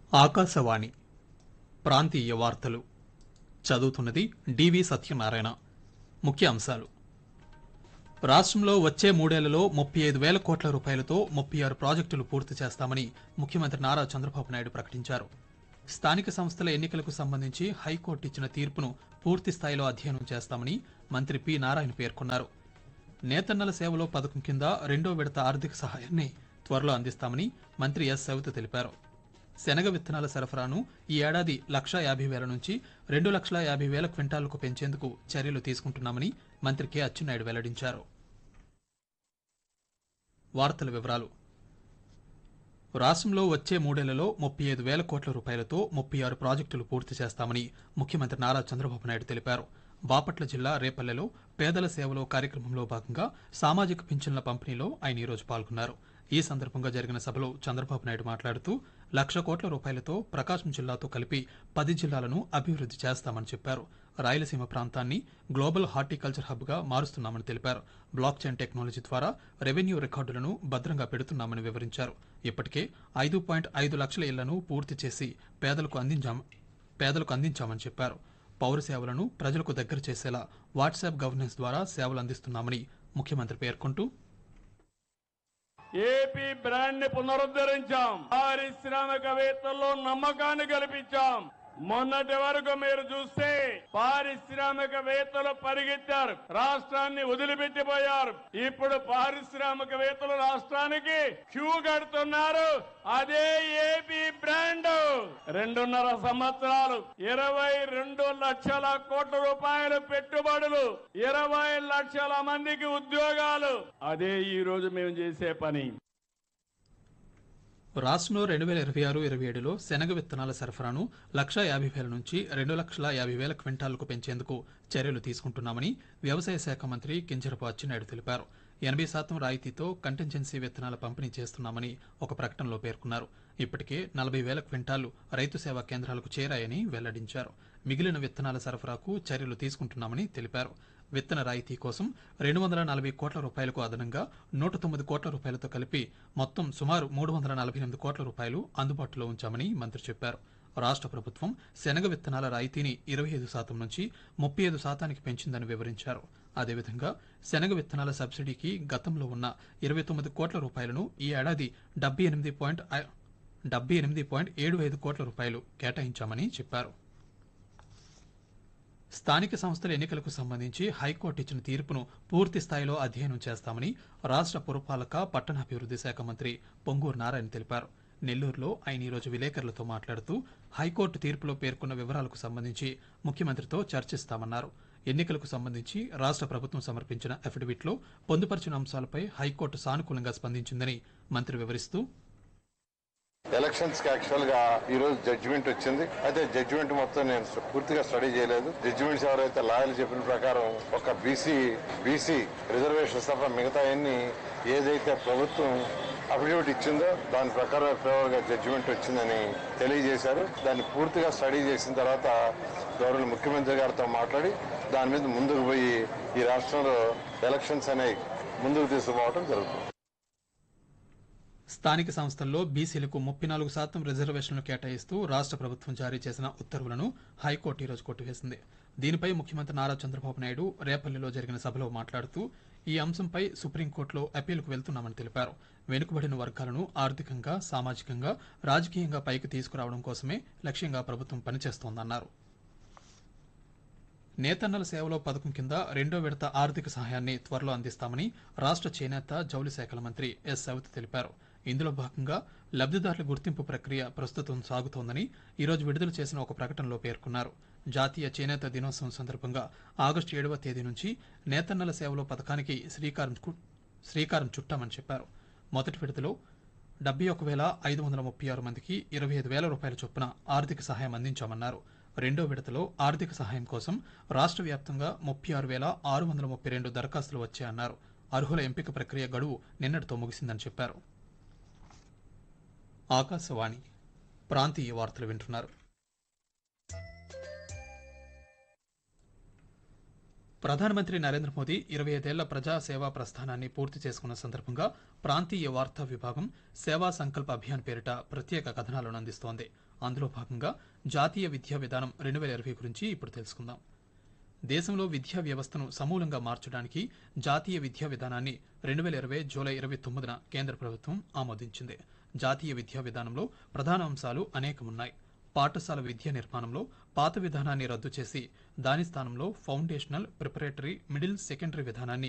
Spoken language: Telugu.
ఆకాశవాణి ప్రాంతీయ వార్తలు చదువుతున్నది డివి సత్యనారాయణ ముఖ్య అంశాలు రాష్ట్రంలో వచ్చే మూడేళ్లలో ముప్పై ఐదు వేల కోట్ల రూపాయలతో ముప్పై ఆరు ప్రాజెక్టులు పూర్తి చేస్తామని ముఖ్యమంత్రి నారా చంద్రబాబు నాయుడు ప్రకటించారు స్థానిక సంస్థల ఎన్నికలకు సంబంధించి హైకోర్టు ఇచ్చిన తీర్పును పూర్తి స్థాయిలో అధ్యయనం చేస్తామని మంత్రి పి నారాయణ పేర్కొన్నారు నేతన్నల సేవలో పథకం కింద రెండో విడత ఆర్థిక సహాయాన్ని త్వరలో అందిస్తామని మంత్రి ఎస్ సవిత తెలిపారు శనగ విత్తనాల సరఫరాను ఈ ఏడాది లక్షా యాభై వేల నుంచి రెండు లక్షల యాభై వేల క్వింటాలకు పెంచేందుకు చర్యలు తీసుకుంటున్నామని మంత్రి కె అచ్చెన్నాయుడు వెల్లడించారు వార్తల వివరాలు రాష్ట్రంలో వచ్చే మూడేళ్లలో ముప్పై ఐదు వేల కోట్ల రూపాయలతో ముప్పై ఆరు ప్రాజెక్టులు పూర్తి చేస్తామని ముఖ్యమంత్రి నారా చంద్రబాబు నాయుడు తెలిపారు బాపట్ల జిల్లా రేపల్లెలో పేదల సేవలో కార్యక్రమంలో భాగంగా సామాజిక పింఛన్ల పంపిణీలో ఆయన ఈరోజు పాల్గొన్నారు ఈ సందర్భంగా జరిగిన సభలో చంద్రబాబు నాయుడు మాట్లాడుతూ లక్ష కోట్ల రూపాయలతో ప్రకాశం జిల్లాతో కలిపి పది జిల్లాలను అభివృద్ధి చేస్తామని చెప్పారు రాయలసీమ ప్రాంతాన్ని గ్లోబల్ హార్టికల్చర్ హబ్ గా మారుస్తున్నామని తెలిపారు బ్లాక్ చైన్ టెక్నాలజీ ద్వారా రెవెన్యూ రికార్డులను భద్రంగా పెడుతున్నామని వివరించారు ఇప్పటికే ఐదు పాయింట్ ఐదు లక్షల ఇళ్లను పూర్తి చేసి పేదలకు అందించాం పేదలకు అందించామని చెప్పారు పౌర సేవలను ప్రజలకు దగ్గర చేసేలా వాట్సాప్ గవర్నెన్స్ ద్వారా సేవలు అందిస్తున్నామని ముఖ్యమంత్రి పేర్కొంటూ ఏపీ బ్రాండ్ ని పునరుద్ధరించాం పారిశ్రామికవేత్తల్లో నమ్మకాన్ని కల్పించాం మొన్నటి వరకు మీరు చూస్తే పారిశ్రామికవేత్తలు పరిగెత్తారు రాష్ట్రాన్ని వదిలిపెట్టిపోయారు ఇప్పుడు పారిశ్రామికవేత్తలు రాష్ట్రానికి క్యూ కడుతున్నారు అదే ఏపీ బ్రాండ్ రెండున్నర సంవత్సరాలు ఇరవై రెండు లక్షల కోట్ల రూపాయల పెట్టుబడులు ఇరవై లక్షల మందికి ఉద్యోగాలు అదే ఈ రోజు మేము చేసే పని రాష్ట్రంలో రెండు వేల ఇరవై ఆరు ఇరవై ఏడులో శనగ విత్తనాల సరఫరాను లక్షా యాభై వేల నుంచి రెండు లక్షల యాభై వేల క్వింటాలకు పెంచేందుకు చర్యలు తీసుకుంటున్నామని వ్యవసాయ శాఖ మంత్రి కింజరపు అచ్చెన్నాయుడు తెలిపారు ఎనభై శాతం రాయితీతో కంటింజెన్సీ విత్తనాల పంపిణీ చేస్తున్నామని ఒక ప్రకటనలో పేర్కొన్నారు ఇప్పటికే నలభై వేల క్వింటాలు రైతు సేవా కేంద్రాలకు చేరాయని వెల్లడించారు మిగిలిన విత్తనాల సరఫరాకు చర్యలు తీసుకుంటున్నామని తెలిపారు విత్తన రాయితీ కోసం రెండు వందల నలభై కోట్ల రూపాయలకు అదనంగా నూట తొమ్మిది కోట్ల రూపాయలతో కలిపి మొత్తం సుమారు మూడు వందల నలభై ఎనిమిది కోట్ల రూపాయలు అందుబాటులో ఉంచామని మంత్రి చెప్పారు రాష్ట్ర ప్రభుత్వం శనగ విత్తనాల రాయితీని ఇరవై ఐదు శాతం నుంచి ముప్పై ఐదు శాతానికి పెంచిందని వివరించారు అదేవిధంగా శనగ విత్తనాల సబ్సిడీకి గతంలో ఉన్న ఇరవై తొమ్మిది కోట్ల రూపాయలను ఈ ఏడాది డెబ్బై ఎనిమిది పాయింట్ డెబ్బై ఎనిమిది పాయింట్ ఏడు ఐదు కోట్ల రూపాయలు కేటాయించామని చెప్పారు స్థానిక సంస్థల ఎన్నికలకు సంబంధించి హైకోర్టు ఇచ్చిన తీర్పును పూర్తి స్థాయిలో అధ్యయనం చేస్తామని రాష్ట్ర పురపాలక పట్టణాభివృద్ధి శాఖ మంత్రి పొంగూరు నారాయణ తెలిపారు నెల్లూరులో ఆయన ఈరోజు విలేకరులతో మాట్లాడుతూ హైకోర్టు తీర్పులో పేర్కొన్న వివరాలకు సంబంధించి ముఖ్యమంత్రితో చర్చిస్తామన్నారు ఎన్నికలకు సంబంధించి రాష్ట్ర ప్రభుత్వం సమర్పించిన అఫిడవిట్లో పొందుపరిచిన అంశాలపై హైకోర్టు సానుకూలంగా స్పందించిందని మంత్రి వివరిస్తూ ఎలక్షన్స్ కి యాక్చువల్ గా ఈ రోజు జడ్జిమెంట్ వచ్చింది అయితే జడ్జిమెంట్ మొత్తం నేను పూర్తిగా స్టడీ చేయలేదు జడ్జిమెంట్స్ ఎవరైతే లాయర్లు చెప్పిన ప్రకారం ఒక బీసీ బీసీ రిజర్వేషన్స్ తప్ప మిగతా అన్ని ఏదైతే ప్రభుత్వం అఫిడవిట్ ఇచ్చిందో దాని ప్రకారం ఫేవర్ గా జడ్జిమెంట్ వచ్చిందని తెలియజేశారు దాన్ని పూర్తిగా స్టడీ చేసిన తర్వాత గౌరవ ముఖ్యమంత్రి గారితో మాట్లాడి దాని మీద ముందుకు పోయి ఈ రాష్ట్రంలో ఎలక్షన్స్ అనేవి ముందుకు తీసుకుపోవడం జరుగుతుంది స్థానిక సంస్థల్లో బీసీలకు ముప్పై నాలుగు శాతం రిజర్వేషన్లు కేటాయిస్తూ రాష్ట్ర ప్రభుత్వం జారీ చేసిన ఉత్తర్వులను హైకోర్టు ఈరోజు కొట్టివేసింది దీనిపై ముఖ్యమంత్రి నారా చంద్రబాబు నాయుడు రేపల్లిలో జరిగిన సభలో మాట్లాడుతూ ఈ అంశంపై సుప్రీంకోర్టులో అప్పీలుకు వెళ్తున్నామని తెలిపారు వెనుకబడిన వర్గాలను ఆర్థికంగా సామాజికంగా రాజకీయంగా పైకి తీసుకురావడం కోసమే లక్ష్యంగా ప్రభుత్వం పనిచేస్తోందన్నారు నేతన్నల సేవలో పథకం కింద రెండో విడత ఆర్థిక సహాయాన్ని త్వరలో అందిస్తామని రాష్ట్ర చేనేత జౌళి శాఖల మంత్రి ఎస్ సవిత తెలిపారు ఇందులో భాగంగా లబ్దిదారుల గుర్తింపు ప్రక్రియ ప్రస్తుతం సాగుతోందని ఈరోజు విడుదల చేసిన ఒక ప్రకటనలో పేర్కొన్నారు జాతీయ చేనేత దినోత్సవం సందర్భంగా ఆగస్టు ఏడవ తేదీ నుంచి నేతన్నల సేవలో పథకానికి శ్రీకారం కు- శ్రీకారం చుట్టామని చెప్పారు మొదటి విడతలో డెబ్బై ఒక వేల ఐదు వందల ముప్పై ఆరు మందికి ఇరవై ఐదు వేల రూపాయల చొప్పున ఆర్థిక సహాయం అందించామన్నారు రెండో విడతలో ఆర్థిక సహాయం కోసం రాష్ట్ర వ్యాప్తంగా ముప్పై ఆరు వేల ఆరు వందల ముప్పై రెండు దరఖాస్తులు వచ్చాయన్నారు అర్హుల ఎంపిక ప్రక్రియ గడువు నిన్నటితో ముగిసిందని చెప్పారు ఆకాశవాణి ప్రాంతీయ వార్తలు వింటున్నారు ప్రధానమంత్రి నరేంద్ర మోదీ ఇరవై ఐదేళ్ల ప్రజా సేవా ప్రస్థానాన్ని పూర్తి చేసుకున్న సందర్భంగా ప్రాంతీయ వార్తా విభాగం సేవా సంకల్ప అభియాన్ పేరిట ప్రత్యేక కథనాలను అందిస్తోంది అందులో భాగంగా జాతీయ విద్యా విధానం రెండు వేల ఇరవై గురించి ఇప్పుడు తెలుసుకుందాం దేశంలో విద్యా వ్యవస్థను సమూలంగా మార్చడానికి జాతీయ విద్యా విధానాన్ని రెండు వేల ఇరవై జూలై ఇరవై తొమ్మిదిన కేంద్ర ప్రభుత్వం ఆమోదించింది జాతీయ విద్యా విధానంలో ప్రధాన అంశాలు అనేకమున్నాయి పాఠశాల విద్య నిర్మాణంలో పాత విధానాన్ని రద్దు చేసి దాని స్థానంలో ఫౌండేషనల్ ప్రిపరేటరీ మిడిల్ సెకండరీ విధానాన్ని